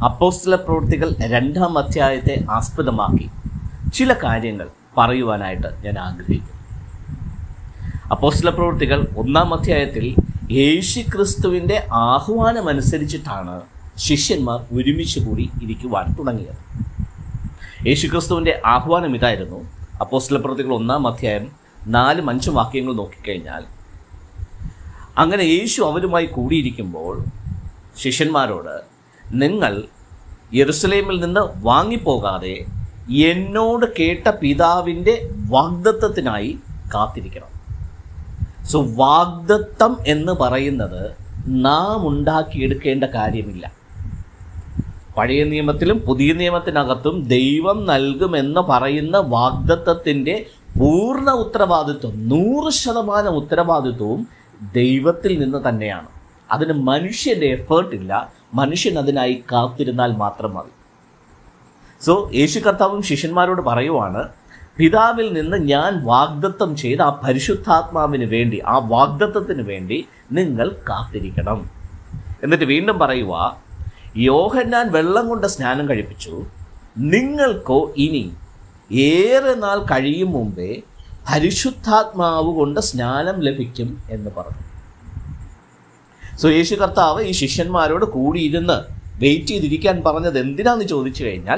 അപ്പോസ്തല പ്രവൃത്തികൾ രണ്ടാം അധ്യായത്തെ ആസ്പദമാക്കി ചില കാര്യങ്ങൾ പറയുവാനായിട്ട് ഞാൻ ആഗ്രഹിക്കുന്നു അപ്പോസ്തല പ്രവൃത്തികൾ ഒന്നാം അധ്യായത്തിൽ യേശു ക്രിസ്തുവിൻ്റെ ആഹ്വാനമനുസരിച്ചിട്ടാണ് ശിഷ്യന്മാർ ഒരുമിച്ച് കൂടി ഇരിക്കുവാൻ തുടങ്ങിയത് യേശു ക്രിസ്തുവിൻ്റെ ആഹ്വാനം ഇതായിരുന്നു അപ്പോസ്തല പ്രവൃത്തികൾ ഒന്നാം അധ്യായം നാലും അഞ്ചും വാക്യങ്ങൾ നോക്കിക്കഴിഞ്ഞാൽ അങ്ങനെ യേശു അവരുമായി കൂടിയിരിക്കുമ്പോൾ ശിഷ്യന്മാരോട് നിങ്ങൾ യെറുസലേമിൽ നിന്ന് വാങ്ങിപ്പോകാതെ എന്നോട് കേട്ട പിതാവിൻ്റെ വാഗ്ദത്തത്തിനായി കാത്തിരിക്കണം സോ വാഗ്ദത്തം എന്ന് പറയുന്നത് നാം ഉണ്ടാക്കിയെടുക്കേണ്ട കാര്യമില്ല പഴയ നിയമത്തിലും പുതിയ നിയമത്തിനകത്തും ദൈവം നൽകുമെന്ന് പറയുന്ന വാഗ്ദത്തത്തിൻ്റെ പൂർണ്ണ ഉത്തരവാദിത്വം നൂറ് ശതമാനം ഉത്തരവാദിത്വവും ദൈവത്തിൽ നിന്ന് തന്നെയാണ് അതിന് മനുഷ്യൻ്റെ എഫേർട്ട് ഇല്ല മനുഷ്യൻ അതിനായി കാത്തിരുന്നാൽ മാത്രം മതി സോ യേശു കർത്താവും ശിഷ്യന്മാരോട് പറയുവാണ് പിതാവിൽ നിന്ന് ഞാൻ വാഗ്ദത്തം ചെയ്ത ആ പരിശുദ്ധാത്മാവിന് വേണ്ടി ആ വാഗ്ദത്തത്തിന് വേണ്ടി നിങ്ങൾ കാത്തിരിക്കണം എന്നിട്ട് വീണ്ടും പറയുക യോഹന്നാൻ വെള്ളം കൊണ്ട് സ്നാനം കഴിപ്പിച്ചു നിങ്ങൾക്കോ ഇനി ഏറെ നാൾ കഴിയും മുമ്പേ പരിശുദ്ധാത്മാവ് കൊണ്ട് സ്നാനം ലഭിക്കും എന്ന് പറഞ്ഞു സോ യേശു കർത്താവ് ഈ ശിഷ്യന്മാരോട് കൂടിയിരുന്ന് വെയിറ്റ് ചെയ്തിരിക്കാൻ പറഞ്ഞത് എന്തിനാന്ന് ചോദിച്ചു കഴിഞ്ഞാൽ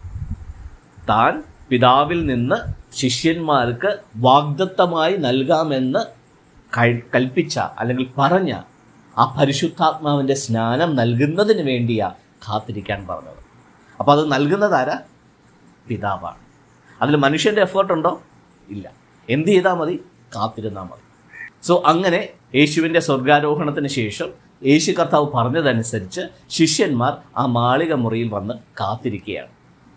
താൻ പിതാവിൽ നിന്ന് ശിഷ്യന്മാർക്ക് വാഗ്ദത്തമായി നൽകാമെന്ന് കഴി- കൽപ്പിച്ച അല്ലെങ്കിൽ പറഞ്ഞ ആ പരിശുദ്ധാത്മാവിൻ്റെ സ്നാനം നൽകുന്നതിന് വേണ്ടിയാ കാത്തിരിക്കാൻ പറഞ്ഞത് അപ്പോൾ അത് നൽകുന്നത് ആരാ പിതാവാണ് അതിൽ മനുഷ്യൻ്റെ എഫേർട്ട് ഉണ്ടോ ഇല്ല എന്ത് ചെയ്താൽ മതി കാത്തിരുന്നാൽ മതി സോ അങ്ങനെ യേശുവിൻ്റെ സ്വർഗാരോഹണത്തിന് ശേഷം യേശു കർത്താവ് പറഞ്ഞതനുസരിച്ച് ശിഷ്യന്മാർ ആ മാളിക മുറിയിൽ വന്ന് കാത്തിരിക്കുകയാണ്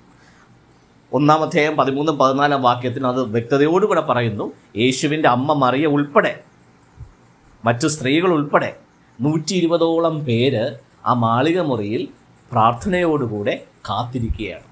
ഒന്നാം അധ്യായം പതിമൂന്നും പതിനാലാം വാക്യത്തിന് അത് വ്യക്തതയോടുകൂടെ പറയുന്നു യേശുവിൻ്റെ അമ്മ മറിയ ഉൾപ്പെടെ മറ്റു സ്ത്രീകൾ ഉൾപ്പെടെ നൂറ്റി ഇരുപതോളം പേര് ആ മാളിക മുറിയിൽ പ്രാർത്ഥനയോടുകൂടെ കാത്തിരിക്കുകയാണ്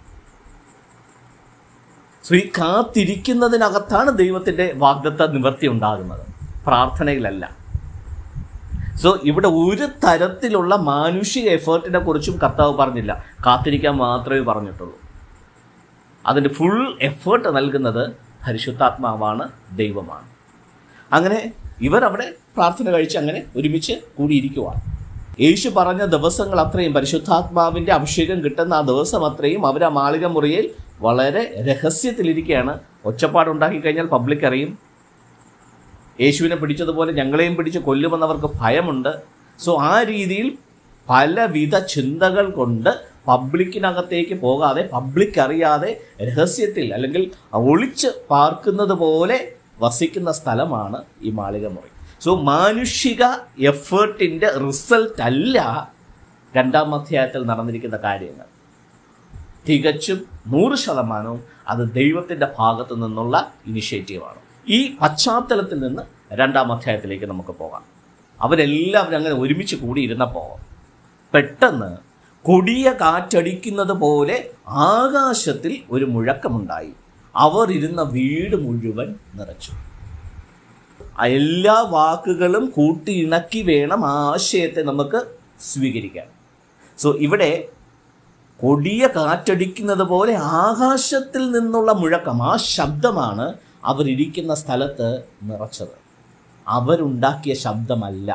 സോ ഈ കാത്തിരിക്കുന്നതിനകത്താണ് ദൈവത്തിൻ്റെ വാഗ്ദത്ത നിവർത്തി ഉണ്ടാകുന്നത് പ്രാർത്ഥനയിലല്ല സോ ഇവിടെ ഒരു തരത്തിലുള്ള മാനുഷിക എഫേർട്ടിനെ കുറിച്ചും കർത്താവ് പറഞ്ഞില്ല കാത്തിരിക്കാൻ മാത്രമേ പറഞ്ഞിട്ടുള്ളൂ അതിൻ്റെ ഫുൾ എഫേർട്ട് നൽകുന്നത് പരിശുദ്ധാത്മാവാണ് ദൈവമാണ് അങ്ങനെ ഇവർ അവിടെ പ്രാർത്ഥന കഴിച്ച് അങ്ങനെ ഒരുമിച്ച് കൂടിയിരിക്കുവാണ് യേശു പറഞ്ഞ ദിവസങ്ങൾ അത്രയും പരിശുദ്ധാത്മാവിൻ്റെ അഭിഷേകം കിട്ടുന്ന ആ ദിവസം അത്രയും അവർ ആ മാളിക മുറിയിൽ വളരെ രഹസ്യത്തിലിരിക്കുകയാണ് ഒച്ചപ്പാടുണ്ടാക്കി കഴിഞ്ഞാൽ പബ്ലിക് അറിയും യേശുവിനെ പിടിച്ചതുപോലെ ഞങ്ങളെയും പിടിച്ച് കൊല്ലുമെന്നവർക്ക് ഭയമുണ്ട് സോ ആ രീതിയിൽ പലവിധ ചിന്തകൾ കൊണ്ട് പബ്ലിക്കിനകത്തേക്ക് പോകാതെ പബ്ലിക് അറിയാതെ രഹസ്യത്തിൽ അല്ലെങ്കിൽ ഒളിച്ച് പാർക്കുന്നത് പോലെ വസിക്കുന്ന സ്ഥലമാണ് ഈ മാളിക മുറി സോ മാനുഷിക എഫേർട്ടിൻ്റെ റിസൾട്ട് അല്ല രണ്ടാം അധ്യായത്തിൽ നടന്നിരിക്കുന്ന കാര്യങ്ങൾ തികച്ചും നൂറ് ശതമാനവും അത് ദൈവത്തിൻ്റെ ഭാഗത്തു നിന്നുള്ള ഇനിഷ്യേറ്റീവാണ് ഈ പശ്ചാത്തലത്തിൽ നിന്ന് രണ്ടാം അധ്യായത്തിലേക്ക് നമുക്ക് പോകാം അവരെല്ലാവരും അങ്ങനെ ഒരുമിച്ച് കൂടിയിരുന്നപ്പോൾ പെട്ടെന്ന് കൊടിയ കാറ്റടിക്കുന്നത് പോലെ ആകാശത്തിൽ ഒരു മുഴക്കമുണ്ടായി അവർ ഇരുന്ന വീട് മുഴുവൻ നിറച്ചു ആ എല്ലാ വാക്കുകളും കൂട്ടിയിണക്കി വേണം ആ ആശയത്തെ നമുക്ക് സ്വീകരിക്കാൻ സോ ഇവിടെ കൊടിയ കാറ്റടിക്കുന്നത് പോലെ ആകാശത്തിൽ നിന്നുള്ള മുഴക്കം ആ ശബ്ദമാണ് അവരിയ്ക്കുന്ന സ്ഥലത്ത് നിറച്ചത് അവരുണ്ടാക്കിയ ശബ്ദമല്ല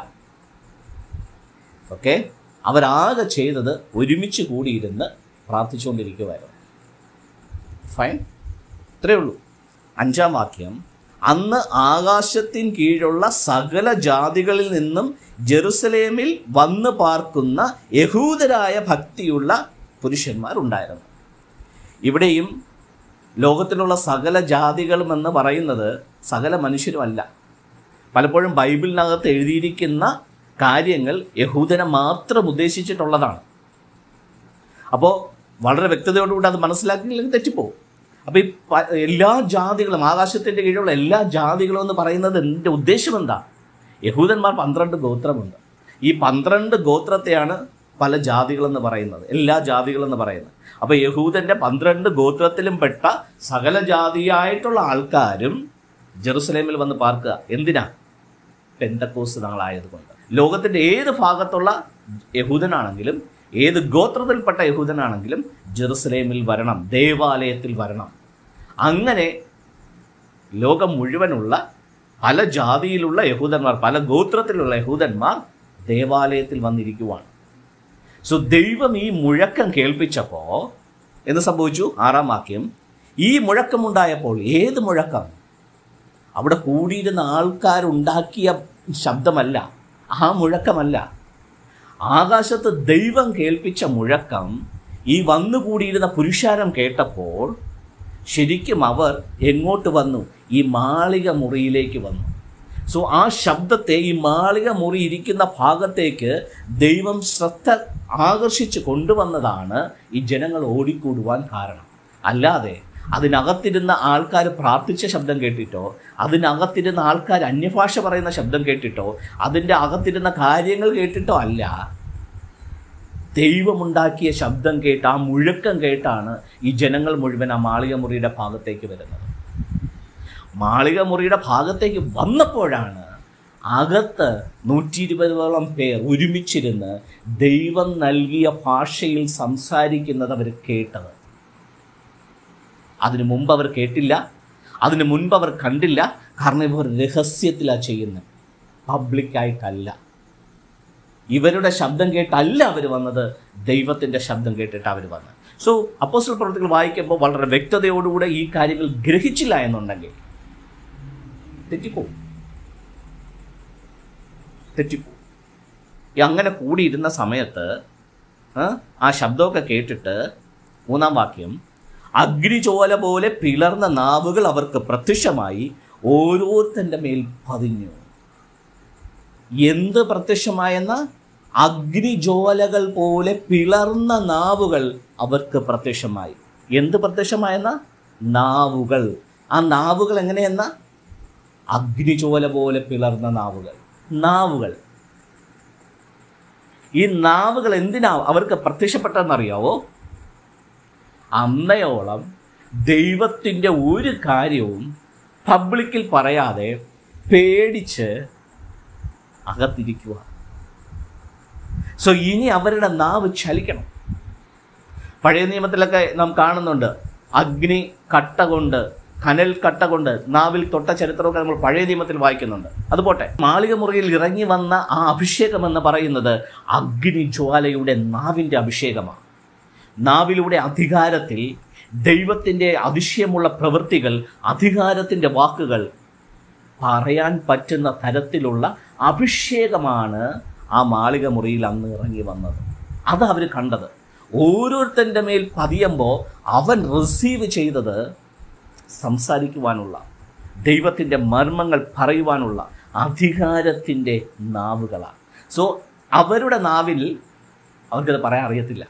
ഓക്കെ അവരാകെ ചെയ്തത് ഒരുമിച്ച് കൂടിയിരുന്ന് പ്രാർത്ഥിച്ചുകൊണ്ടിരിക്കുമായിരുന്നു ഫൈൻ ഇത്രയേ ഉള്ളൂ അഞ്ചാം വാക്യം അന്ന് ആകാശത്തിൻ കീഴുള്ള സകല ജാതികളിൽ നിന്നും ജെറുസലേമിൽ വന്നു പാർക്കുന്ന യഹൂദരായ ഭക്തിയുള്ള പുരുഷന്മാരുണ്ടായിരുന്നു ഇവിടെയും ലോകത്തിലുള്ള സകല ജാതികളും എന്ന് പറയുന്നത് സകല മനുഷ്യരുമല്ല പലപ്പോഴും ബൈബിളിനകത്ത് എഴുതിയിരിക്കുന്ന കാര്യങ്ങൾ യഹൂദനെ മാത്രം ഉദ്ദേശിച്ചിട്ടുള്ളതാണ് അപ്പോൾ വളരെ വ്യക്തതയോടുകൂടി അത് മനസ്സിലാക്കിയില്ലെങ്കിൽ തെറ്റിപ്പോവും അപ്പോൾ ഈ പ- എല്ലാ ജാതികളും ആകാശത്തിൻ്റെ കീഴിലുള്ള എല്ലാ ജാതികളും എന്ന് പറയുന്നത് എൻ്റെ ഉദ്ദേശം എന്താ യഹൂദന്മാർ പന്ത്രണ്ട് ഗോത്രമുണ്ട് ഈ പന്ത്രണ്ട് ഗോത്രത്തെയാണ് പല ജാതികളെന്ന് പറയുന്നത് എല്ലാ ജാതികളെന്ന് പറയുന്നത് അപ്പോൾ യഹൂദൻ്റെ പന്ത്രണ്ട് ഗോത്രത്തിലും പെട്ട സകല ജാതിയായിട്ടുള്ള ആൾക്കാരും ജെറുസലേമിൽ വന്ന് പാർക്കുക എന്തിനാ പെന്തക്കോസ് നാളായതുകൊണ്ട് ലോകത്തിൻ്റെ ഏത് ഭാഗത്തുള്ള യഹൂദനാണെങ്കിലും ഏത് ഗോത്രത്തിൽപ്പെട്ട യഹൂദനാണെങ്കിലും ജെറുസലേമിൽ വരണം ദേവാലയത്തിൽ വരണം അങ്ങനെ ലോകം മുഴുവനുള്ള പല ജാതിയിലുള്ള യഹൂദന്മാർ പല ഗോത്രത്തിലുള്ള യഹൂദന്മാർ ദേവാലയത്തിൽ വന്നിരിക്കുവാണ് സോ ദൈവം ഈ മുഴക്കം കേൾപ്പിച്ചപ്പോൾ എന്ത് സംഭവിച്ചു ആറാം വാക്യം ഈ മുഴക്കമുണ്ടായപ്പോൾ ഏത് മുഴക്കം അവിടെ കൂടിയിരുന്ന ആൾക്കാരുണ്ടാക്കിയ ശബ്ദമല്ല ആ മുഴക്കമല്ല ആകാശത്ത് ദൈവം കേൾപ്പിച്ച മുഴക്കം ഈ വന്നുകൂടിയിരുന്ന പുരുഷാരം കേട്ടപ്പോൾ ശരിക്കും അവർ എങ്ങോട്ട് വന്നു ഈ മാളിക മുറിയിലേക്ക് വന്നു സോ ആ ശബ്ദത്തെ ഈ മാളിക മുറി ഇരിക്കുന്ന ഭാഗത്തേക്ക് ദൈവം ശ്രദ്ധ ആകർഷിച്ച് കൊണ്ടുവന്നതാണ് ഈ ജനങ്ങൾ ഓടിക്കൂടുവാൻ കാരണം അല്ലാതെ അതിനകത്തിരുന്ന ആൾക്കാർ പ്രാർത്ഥിച്ച ശബ്ദം കേട്ടിട്ടോ അതിനകത്തിരുന്ന ആൾക്കാർ അന്യഭാഷ പറയുന്ന ശബ്ദം കേട്ടിട്ടോ അതിൻ്റെ അകത്തിരുന്ന കാര്യങ്ങൾ കേട്ടിട്ടോ അല്ല ദൈവമുണ്ടാക്കിയ ശബ്ദം കേട്ട് ആ മുഴക്കം കേട്ടാണ് ഈ ജനങ്ങൾ മുഴുവൻ ആ മാളിക മുറിയുടെ ഭാഗത്തേക്ക് വരുന്നത് മാളിക മുറിയുടെ ഭാഗത്തേക്ക് വന്നപ്പോഴാണ് അകത്ത് നൂറ്റി ഇരുപതോളം പേർ ഒരുമിച്ചിരുന്ന് ദൈവം നൽകിയ ഭാഷയിൽ സംസാരിക്കുന്നത് അവർ കേട്ടത് അതിനു മുമ്പ് അവർ കേട്ടില്ല അതിനു മുൻപ് അവർ കണ്ടില്ല കാരണം ഇവർ രഹസ്യത്തിലാണ് ചെയ്യുന്നത് പബ്ലിക്കായിട്ടല്ല ഇവരുടെ ശബ്ദം കേട്ടല്ല അവർ വന്നത് ദൈവത്തിൻ്റെ ശബ്ദം കേട്ടിട്ട് അവർ വന്നത് സോ അപ്പോസ്റ്റൽ പ്രവർത്തികൾ വായിക്കുമ്പോൾ വളരെ വ്യക്തതയോടുകൂടെ ഈ കാര്യങ്ങൾ ഗ്രഹിച്ചില്ല എന്നുണ്ടെങ്കിൽ തെറ്റിപ്പോവും തെറ്റിപ്പോവും ഈ അങ്ങനെ കൂടിയിരുന്ന സമയത്ത് ആ, ആ ശബ്ദമൊക്കെ കേട്ടിട്ട് മൂന്നാം വാക്യം അഗ്നിചോല പോലെ പിളർന്ന നാവുകൾ അവർക്ക് പ്രത്യക്ഷമായി ഓരോരുത്തൻ്റെ മേൽ പതിഞ്ഞു എന്ത് പ്രത്യക്ഷമായെന്ന അഗ്നിജ്വാലകൾ പോലെ പിളർന്ന നാവുകൾ അവർക്ക് പ്രത്യക്ഷമായി എന്ത് പ്രത്യക്ഷമായെന്ന നാവുകൾ ആ നാവുകൾ എങ്ങനെയെന്ന അഗ്നിജ്വാല പോലെ പിളർന്ന നാവുകൾ നാവുകൾ ഈ നാവുകൾ എന്തിനാ അവർക്ക് പ്രത്യക്ഷപ്പെട്ടതെന്നറിയാവോ അന്നയോളം ദൈവത്തിൻ്റെ ഒരു കാര്യവും പബ്ലിക്കിൽ പറയാതെ പേടിച്ച് അകത്തിരിക്കുക സോ ഇനി അവരുടെ നാവ് ചലിക്കണം പഴയ നിയമത്തിലൊക്കെ നാം കാണുന്നുണ്ട് അഗ്നി കട്ട കൊണ്ട് കനൽ കട്ട കൊണ്ട് നാവിൽ തൊട്ട ചരിത്രമൊക്കെ നമ്മൾ പഴയ നിയമത്തിൽ വായിക്കുന്നുണ്ട് അതുപോട്ടെ മാളിക മുറിയിൽ ഇറങ്ങി വന്ന ആ അഭിഷേകം എന്ന് പറയുന്നത് അഗ്നി ജ്വാലയുടെ നാവിൻ്റെ അഭിഷേകമാണ് നാവിലൂടെ അധികാരത്തിൽ ദൈവത്തിൻ്റെ അതിശയമുള്ള പ്രവൃത്തികൾ അധികാരത്തിൻ്റെ വാക്കുകൾ പറയാൻ പറ്റുന്ന തരത്തിലുള്ള അഭിഷേകമാണ് ആ മാളിക മുറിയിൽ അന്ന് ഇറങ്ങി വന്നത് അത് അവർ കണ്ടത് ഓരോരുത്തൻ്റെ മേൽ പതിയുമ്പോൾ അവൻ റിസീവ് ചെയ്തത് സംസാരിക്കുവാനുള്ള ദൈവത്തിൻ്റെ മർമ്മങ്ങൾ പറയുവാനുള്ള അധികാരത്തിൻ്റെ നാവുകളാണ് സോ അവരുടെ നാവിൽ അവർക്കത് പറയാൻ അറിയത്തില്ല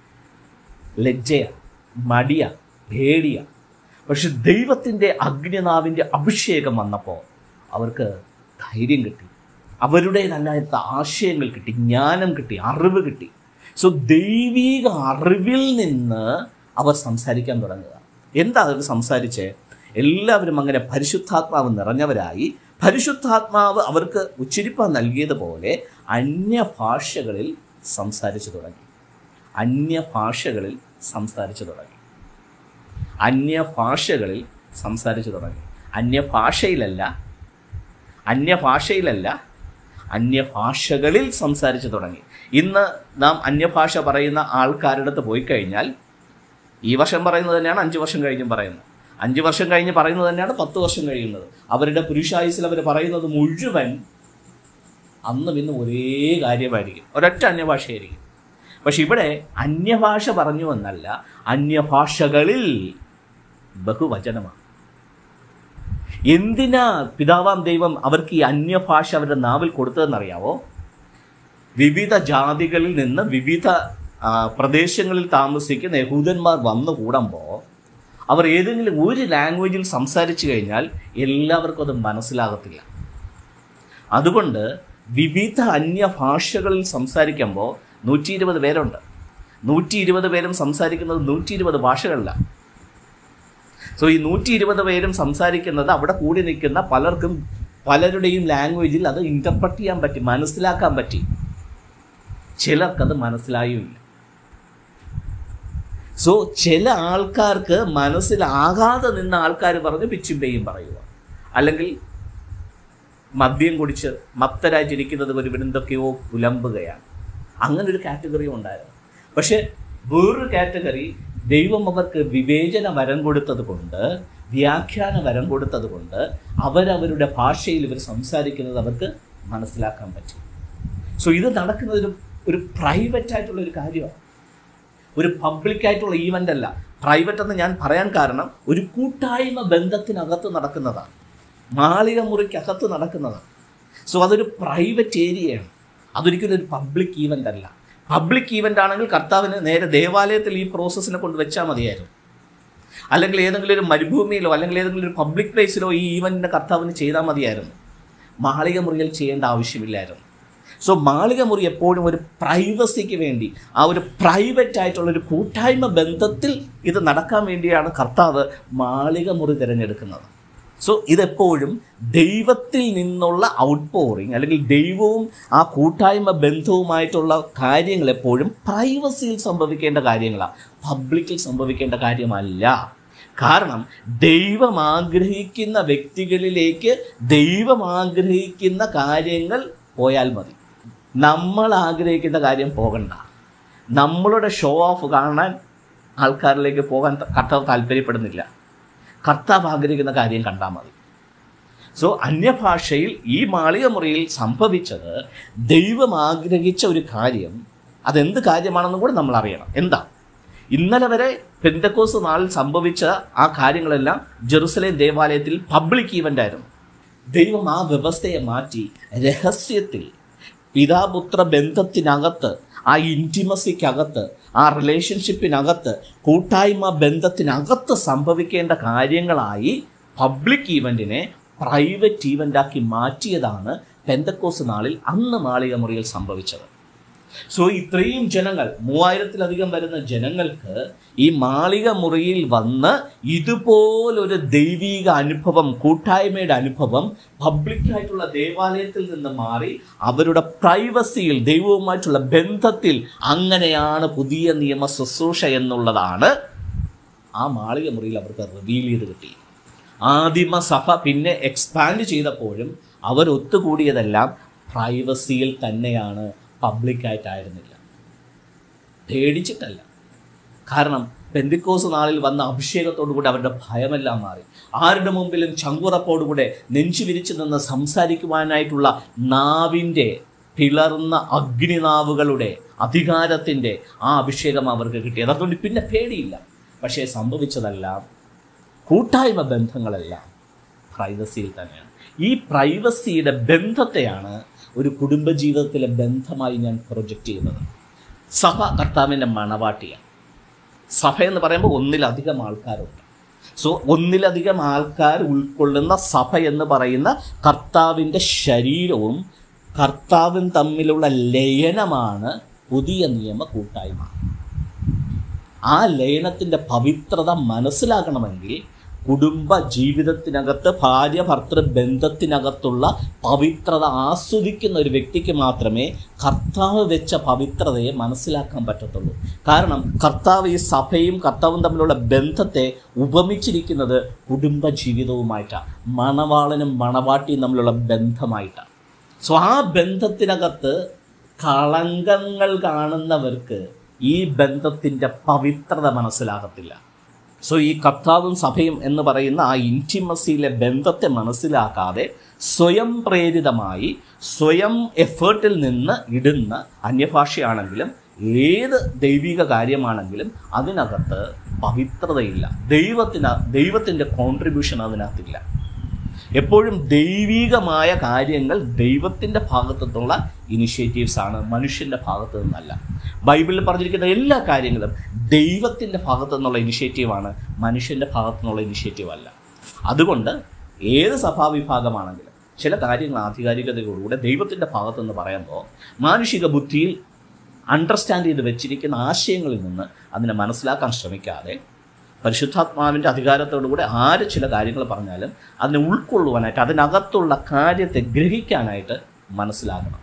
ലജ്ജയ മടിയ പേടിയ പക്ഷെ ദൈവത്തിൻ്റെ അഗ്നിനാവിൻ്റെ അഭിഷേകം വന്നപ്പോൾ അവർക്ക് ധൈര്യം കിട്ടി അവരുടേതല്ലാത്ത ആശയങ്ങൾ കിട്ടി ജ്ഞാനം കിട്ടി അറിവ് കിട്ടി സോ ദൈവീക അറിവിൽ നിന്ന് അവർ സംസാരിക്കാൻ തുടങ്ങുക എന്താ അവർ സംസാരിച്ച് എല്ലാവരും അങ്ങനെ പരിശുദ്ധാത്മാവ് നിറഞ്ഞവരായി പരിശുദ്ധാത്മാവ് അവർക്ക് ഉച്ചരിപ്പാൻ നൽകിയതുപോലെ അന്യഭാഷകളിൽ സംസാരിച്ചു തുടങ്ങി അന്യഭാഷകളിൽ സംസാരിച്ചു തുടങ്ങി അന്യഭാഷകളിൽ സംസാരിച്ചു തുടങ്ങി അന്യഭാഷയിലല്ല അന്യഭാഷയിലല്ല അന്യഭാഷകളിൽ സംസാരിച്ചു തുടങ്ങി ഇന്ന് നാം അന്യഭാഷ പറയുന്ന ആൾക്കാരുടെ അടുത്ത് പോയി കഴിഞ്ഞാൽ ഈ വർഷം പറയുന്നത് തന്നെയാണ് അഞ്ച് വർഷം കഴിഞ്ഞും പറയുന്നത് അഞ്ച് വർഷം കഴിഞ്ഞ് പറയുന്നത് തന്നെയാണ് പത്ത് വർഷം കഴിയുന്നത് അവരുടെ പുരുഷായുസിൽ അവർ പറയുന്നത് മുഴുവൻ അന്നും ഇന്നും ഒരേ കാര്യമായിരിക്കും ഒരൊറ്റ അന്യഭാഷയായിരിക്കും പക്ഷെ ഇവിടെ അന്യഭാഷ പറഞ്ഞു എന്നല്ല അന്യഭാഷകളിൽ ബഹുവചനമാണ് എന്തിനാ പിതാവാം ദൈവം അവർക്ക് ഈ അന്യഭാഷ അവരുടെ നാവിൽ കൊടുത്തതെന്നറിയാവോ വിവിധ ജാതികളിൽ നിന്ന് വിവിധ ആ, പ്രദേശങ്ങളിൽ താമസിക്കുന്ന യഹൂദന്മാർ വന്നു കൂടുമ്പോൾ അവർ ഏതെങ്കിലും ഒരു ലാംഗ്വേജിൽ സംസാരിച്ചു കഴിഞ്ഞാൽ എല്ലാവർക്കും അത് മനസ്സിലാകത്തില്ല അതുകൊണ്ട് വിവിധ അന്യഭാഷകളിൽ സംസാരിക്കുമ്പോൾ നൂറ്റി ഇരുപത് പേരുണ്ട് നൂറ്റി ഇരുപത് പേരും സംസാരിക്കുന്നത് നൂറ്റി ഇരുപത് ഭാഷകളിലാണ് സോ ഈ നൂറ്റി ഇരുപത് പേരും സംസാരിക്കുന്നത് അവിടെ കൂടി നിൽക്കുന്ന പലർക്കും പലരുടെയും ലാംഗ്വേജിൽ അത് ഇൻ്റർപ്രറ്റ് ചെയ്യാൻ പറ്റി മനസ്സിലാക്കാൻ പറ്റി ചിലർക്കത് മനസ്സിലായുമില്ല സോ ചില ആൾക്കാർക്ക് മനസ്സിലാകാതെ നിന്ന ആൾക്കാർ പറഞ്ഞ് പിച്ചും പേയും പറയുക അല്ലെങ്കിൽ മദ്യം കുടിച്ച് മപ്തരായിട്ടിരിക്കുന്നത് ഒരു എന്തൊക്കെയോ പുലമ്പുകയാണ് അങ്ങനെ ഒരു കാറ്റഗറി ഉണ്ടായിരുന്നു പക്ഷെ വേറൊരു കാറ്റഗറി ദൈവം അവർക്ക് വിവേചന വരം കൊടുത്തത് കൊണ്ട് വ്യാഖ്യാന വരം കൊടുത്തത് കൊണ്ട് അവരവരുടെ ഭാഷയിൽ ഇവർ സംസാരിക്കുന്നത് അവർക്ക് മനസ്സിലാക്കാൻ പറ്റും സോ ഇത് നടക്കുന്നത് ഒരു ഒരു പ്രൈവറ്റ് ആയിട്ടുള്ള ഒരു കാര്യമാണ് ഒരു പബ്ലിക് ആയിട്ടുള്ള ഈവൻ്റ് അല്ല പ്രൈവറ്റ് എന്ന് ഞാൻ പറയാൻ കാരണം ഒരു കൂട്ടായ്മ ബന്ധത്തിനകത്ത് നടക്കുന്നതാണ് മാളിക മുറിക്കകത്ത് നടക്കുന്നതാണ് സോ അതൊരു പ്രൈവറ്റ് ഏരിയയാണ് അതൊരിക്കലും ഒരു പബ്ലിക് ഈവൻ്റ് അല്ല പബ്ലിക് ഈവൻ്റ് ആണെങ്കിൽ കർത്താവിന് നേരെ ദേവാലയത്തിൽ ഈ പ്രോസസ്സിനെ കൊണ്ട് വെച്ചാൽ മതിയായിരുന്നു അല്ലെങ്കിൽ ഏതെങ്കിലും ഒരു മരുഭൂമിയിലോ അല്ലെങ്കിൽ ഏതെങ്കിലും ഒരു പബ്ലിക് പ്ലേസിലോ ഈ ഈവൻറ്റിൻ്റെ കർത്താവിന് ചെയ്താൽ മതിയായിരുന്നു മാളിക മുറിയിൽ ചെയ്യേണ്ട ആവശ്യമില്ലായിരുന്നു സോ മാളിക മുറി എപ്പോഴും ഒരു പ്രൈവസിക്ക് വേണ്ടി ആ ഒരു പ്രൈവറ്റ് ആയിട്ടുള്ള ഒരു കൂട്ടായ്മ ബന്ധത്തിൽ ഇത് നടക്കാൻ വേണ്ടിയാണ് കർത്താവ് മാളിക മുറി തിരഞ്ഞെടുക്കുന്നത് സോ ഇതെപ്പോഴും ദൈവത്തിൽ നിന്നുള്ള ഔട്ട് പോറിങ് അല്ലെങ്കിൽ ദൈവവും ആ കൂട്ടായ്മ ബന്ധവുമായിട്ടുള്ള കാര്യങ്ങൾ എപ്പോഴും പ്രൈവസിയിൽ സംഭവിക്കേണ്ട കാര്യങ്ങളാണ് പബ്ലിക്കിൽ സംഭവിക്കേണ്ട കാര്യമല്ല കാരണം ദൈവം ആഗ്രഹിക്കുന്ന വ്യക്തികളിലേക്ക് ദൈവം ആഗ്രഹിക്കുന്ന കാര്യങ്ങൾ പോയാൽ മതി നമ്മൾ ആഗ്രഹിക്കുന്ന കാര്യം പോകണ്ട നമ്മളുടെ ഷോ ഓഫ് കാണാൻ ആൾക്കാരിലേക്ക് പോകാൻ കർത്താവ് താല്പര്യപ്പെടുന്നില്ല കർത്താവ് ആഗ്രഹിക്കുന്ന കാര്യം കണ്ടാൽ മതി സോ അന്യഭാഷയിൽ ഈ മാളിക മുറിയിൽ സംഭവിച്ചത് ദൈവം ആഗ്രഹിച്ച ഒരു കാര്യം അതെന്ത് കാര്യമാണെന്നും കൂടെ നമ്മൾ അറിയണം എന്താ ഇന്നലെ വരെ പെന്തക്കോസ് നാളിൽ സംഭവിച്ച ആ കാര്യങ്ങളെല്ലാം ജെറുസലേം ദേവാലയത്തിൽ പബ്ലിക് ഈവൻ്റ് ആയിരുന്നു ദൈവം ആ വ്യവസ്ഥയെ മാറ്റി രഹസ്യത്തിൽ പിതാപുത്ര ബന്ധത്തിനകത്ത് ആ ഇൻറ്റിമസിക്കകത്ത് ആ റിലേഷൻഷിപ്പിനകത്ത് കൂട്ടായ്മ ബന്ധത്തിനകത്ത് സംഭവിക്കേണ്ട കാര്യങ്ങളായി പബ്ലിക് ഈവൻറ്റിനെ പ്രൈവറ്റ് ഈവൻ്റാക്കി മാറ്റിയതാണ് പെന്തക്കോസ് നാളിൽ അന്ന് മാളിക മുറിയിൽ സംഭവിച്ചത് സോ ഇത്രയും ജനങ്ങൾ മൂവായിരത്തിലധികം വരുന്ന ജനങ്ങൾക്ക് ഈ മാളിക മുറിയിൽ വന്ന് ഇതുപോലൊരു ദൈവീക അനുഭവം കൂട്ടായ്മയുടെ അനുഭവം പബ്ലിക്കായിട്ടുള്ള ദേവാലയത്തിൽ നിന്ന് മാറി അവരുടെ പ്രൈവസിയിൽ ദൈവവുമായിട്ടുള്ള ബന്ധത്തിൽ അങ്ങനെയാണ് പുതിയ നിയമ ശുശ്രൂഷ എന്നുള്ളതാണ് ആ മാളിക മുറിയിൽ അവർക്ക് റിവീൽ ചെയ്ത് കിട്ടി ആദിമ സഭ പിന്നെ എക്സ്പാൻഡ് ചെയ്തപ്പോഴും അവർ ഒത്തുകൂടിയതെല്ലാം പ്രൈവസിയിൽ തന്നെയാണ് പബ്ലിക്കായിട്ടായിരുന്നില്ല പേടിച്ചിട്ടല്ല കാരണം പെന്തിക്കോസ് നാളിൽ വന്ന അഭിഷേകത്തോടുകൂടി അവരുടെ ഭയമെല്ലാം മാറി ആരുടെ മുമ്പിലും ചങ്കുറപ്പോടുകൂടെ നെഞ്ചു വിരിച്ചു നിന്ന് സംസാരിക്കുവാനായിട്ടുള്ള നാവിൻ്റെ പിളർന്ന അഗ്നിനാവുകളുടെ അധികാരത്തിൻ്റെ ആ അഭിഷേകം അവർക്ക് കിട്ടിയത് അതുകൊണ്ട് പിന്നെ പേടിയില്ല പക്ഷേ സംഭവിച്ചതെല്ലാം കൂട്ടായ്മ ബന്ധങ്ങളെല്ലാം പ്രൈവസിയിൽ തന്നെയാണ് ഈ പ്രൈവസിയുടെ ബന്ധത്തെയാണ് ഒരു കുടുംബജീവിതത്തിലെ ബന്ധമായി ഞാൻ പ്രൊജക്റ്റ് ചെയ്യുന്നത് സഭ കർത്താവിൻ്റെ മണവാട്ടിയാണ് സഭ എന്ന് പറയുമ്പോൾ ഒന്നിലധികം ആൾക്കാരുണ്ട് സോ ഒന്നിലധികം ആൾക്കാർ ഉൾക്കൊള്ളുന്ന സഭ എന്ന് പറയുന്ന കർത്താവിൻ്റെ ശരീരവും കർത്താവും തമ്മിലുള്ള ലയനമാണ് പുതിയ നിയമ കൂട്ടായ്മ ആ ലയനത്തിൻ്റെ പവിത്രത മനസ്സിലാക്കണമെങ്കിൽ കുടുംബ ജീവിതത്തിനകത്ത് ഭാര്യ ഭർത്തൃ ബന്ധത്തിനകത്തുള്ള പവിത്രത ആസ്വദിക്കുന്ന ഒരു വ്യക്തിക്ക് മാത്രമേ കർത്താവ് വെച്ച പവിത്രതയെ മനസ്സിലാക്കാൻ പറ്റത്തുള്ളൂ കാരണം കർത്താവ് ഈ സഭയും കർത്താവും തമ്മിലുള്ള ബന്ധത്തെ ഉപമിച്ചിരിക്കുന്നത് കുടുംബ ജീവിതവുമായിട്ടാണ് മണവാളനും മണവാട്ടിയും തമ്മിലുള്ള ബന്ധമായിട്ടാണ് സോ ആ ബന്ധത്തിനകത്ത് കളങ്കങ്ങൾ കാണുന്നവർക്ക് ഈ ബന്ധത്തിൻ്റെ പവിത്രത മനസ്സിലാകത്തില്ല സോ ഈ കർത്താവും സഭയും എന്ന് പറയുന്ന ആ ഇൻറ്റിമസിയിലെ ബന്ധത്തെ മനസ്സിലാക്കാതെ സ്വയം പ്രേരിതമായി സ്വയം എഫേർട്ടിൽ നിന്ന് ഇടുന്ന അന്യഭാഷയാണെങ്കിലും ഏത് ദൈവിക കാര്യമാണെങ്കിലും അതിനകത്ത് പവിത്രതയില്ല ദൈവത്തിന് ദൈവത്തിൻ്റെ കോൺട്രിബ്യൂഷൻ അതിനകത്തില്ല എപ്പോഴും ദൈവികമായ കാര്യങ്ങൾ ദൈവത്തിൻ്റെ ഭാഗത്തു നിന്നുള്ള ഇനിഷ്യേറ്റീവ്സ് ആണ് മനുഷ്യൻ്റെ ഭാഗത്തു നിന്നല്ല ബൈബിളിൽ പറഞ്ഞിരിക്കുന്ന എല്ലാ കാര്യങ്ങളും ദൈവത്തിൻ്റെ ഭാഗത്തു നിന്നുള്ള ഇനിഷ്യേറ്റീവാണ് മനുഷ്യൻ്റെ ഭാഗത്തു നിന്നുള്ള ഇനിഷ്യേറ്റീവ് അല്ല അതുകൊണ്ട് ഏത് സഭാവിഭാഗമാണെങ്കിലും ചില കാര്യങ്ങൾ ആധികാരികതയോടുകൂടെ ദൈവത്തിൻ്റെ ഭാഗത്തുനിന്ന് പറയുമ്പോൾ മാനുഷിക ബുദ്ധിയിൽ അണ്ടർസ്റ്റാൻഡ് ചെയ്ത് വെച്ചിരിക്കുന്ന ആശയങ്ങളിൽ നിന്ന് അതിനെ മനസ്സിലാക്കാൻ ശ്രമിക്കാതെ പരിശുദ്ധാത്മാവിൻ്റെ അധികാരത്തോടുകൂടെ ആര് ചില കാര്യങ്ങൾ പറഞ്ഞാലും അതിനെ ഉൾക്കൊള്ളുവാനായിട്ട് അതിനകത്തുള്ള കാര്യത്തെ ഗ്രഹിക്കാനായിട്ട് മനസ്സിലാകണം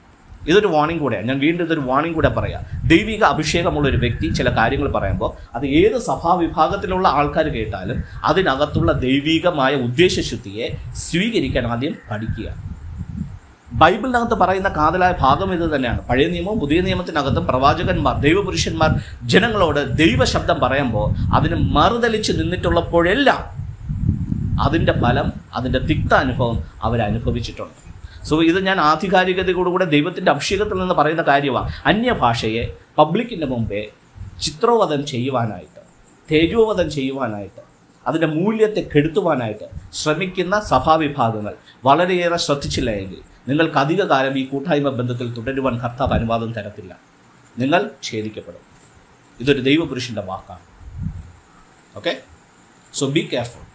ഇതൊരു വാണിംഗ് കൂടെയാണ് ഞാൻ വീണ്ടും ഇതൊരു വാണിംഗ് കൂടെ പറയാം ദൈവിക അഭിഷേകമുള്ള ഒരു വ്യക്തി ചില കാര്യങ്ങൾ പറയുമ്പോൾ അത് ഏത് സഭാവിഭാഗത്തിലുള്ള ആൾക്കാർ കേട്ടാലും അതിനകത്തുള്ള ദൈവികമായ ഉദ്ദേശശുദ്ധിയെ സ്വീകരിക്കാൻ ആദ്യം പഠിക്കുക ബൈബിളിനകത്ത് പറയുന്ന കാതലായ ഭാഗം ഇത് തന്നെയാണ് പഴയ നിയമവും പുതിയ നിയമത്തിനകത്തും പ്രവാചകന്മാർ ദൈവപുരുഷന്മാർ ജനങ്ങളോട് ദൈവശബ്ദം പറയുമ്പോൾ അതിന് മറുതലിച്ച് നിന്നിട്ടുള്ളപ്പോഴെല്ലാം അതിൻ്റെ ഫലം അതിൻ്റെ തിക്ത അനുഭവം അവരനുഭവിച്ചിട്ടുണ്ട് സോ ഇത് ഞാൻ ആധികാരികതയോടുകൂടെ ദൈവത്തിൻ്റെ അഭിഷേകത്തിൽ നിന്ന് പറയുന്ന കാര്യമാണ് അന്യഭാഷയെ പബ്ലിക്കിൻ്റെ മുമ്പേ ചിത്രോവധം ചെയ്യുവാനായിട്ട് തേജോവധം ചെയ്യുവാനായിട്ട് അതിൻ്റെ മൂല്യത്തെ കെടുത്തുവാനായിട്ട് ശ്രമിക്കുന്ന സഭാവിഭാഗങ്ങൾ വളരെയേറെ ശ്രദ്ധിച്ചില്ല എങ്കിൽ നിങ്ങൾക്ക് അധിക കാലം ഈ കൂട്ടായ്മ ബന്ധത്തിൽ തുടരുവാൻ കർത്താവ് അനുവാദം തരത്തില്ല നിങ്ങൾ ഛേദിക്കപ്പെടും ഇതൊരു ദൈവപുരുഷൻ്റെ വാക്കാണ് ഓക്കെ സോ ബി കെയർഫുൾ